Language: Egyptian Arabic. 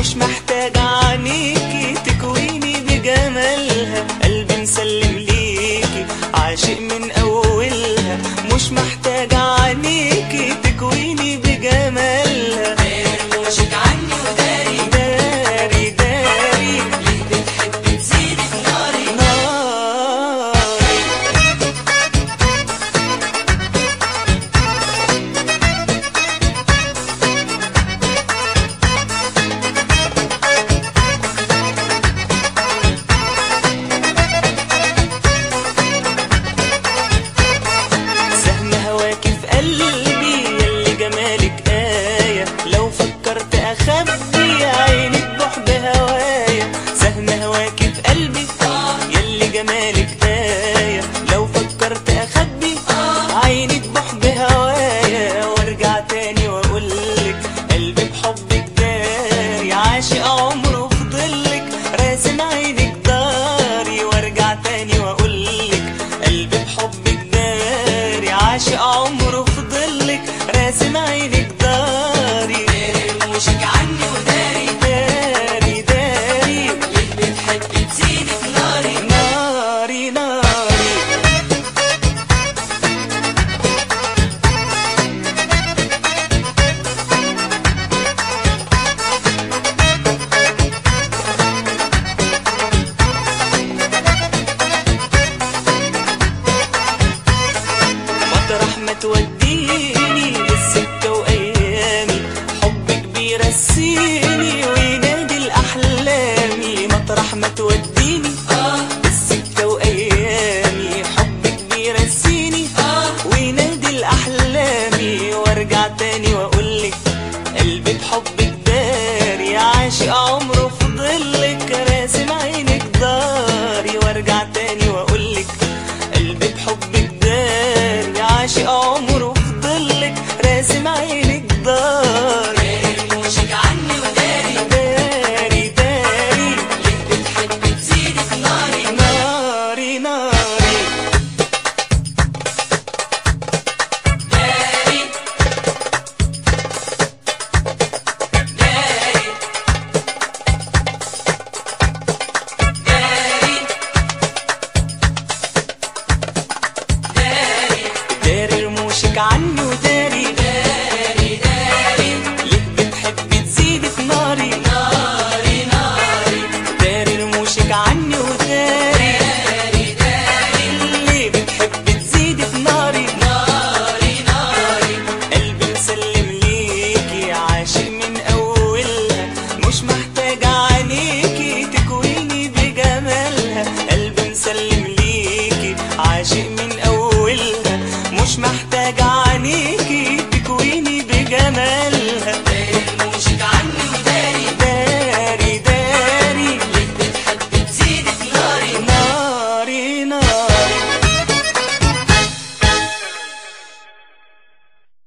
مش محتاجة عينيكي تكويني بجمالها قلبي مسلم ليكي عاشق من أولها مش محتاجة عينيكي تكويني بجمالها وشك عني وداري داري داري ليه بتحب تزيد في ناري ناري سهم هواكي في قلبي يلي جمالك آية لو فكرت أخبي عينك بحب هوايا سهم هواكي في قلبي يلي جمالك آية لو فكرت أخبي عينك بحب هوايا وارجع تاني وأقولك قلبي بحبك داري عاشق عمره في ضلك راسم عينك داري وارجع تاني وأقولك قلبي بحبك داري عاشق عمره في ضلك راسم عينك داري وشك عني وداري داري داري ليه بتحب تزيد في ناري ناري ناري مطرح ما توديني للسكة وأيامي حبك بيرسيني وينادي الأحلامي مطرح ما توديني للسكة وأيامي حبك بيرسيني وينادي الأحلامي وارجع تاني وأقولك قلبي بحبك داري عاشق عمره في ضلك راسم عينك داري وارجع تاني وأقولك قلبي بحبك داري عاشق عمره في ضلك راسم عينك داري وشك عني وداري داري داري ليه بتحب تزيد في ناري ناري ناري داري داري داري داري داري رموشك عني وداري داري داري ليه بتحبي تزيدي في ناري ناري ناري داري رموشك عني وداري داري داري ليه بتحبي تزيدي في ناري ناري ناري قلبي مسلم ليكي عاشق من أولها مش محتاجة عينيكي تكويني بجمالها قلبي مسلم ليكي عاشق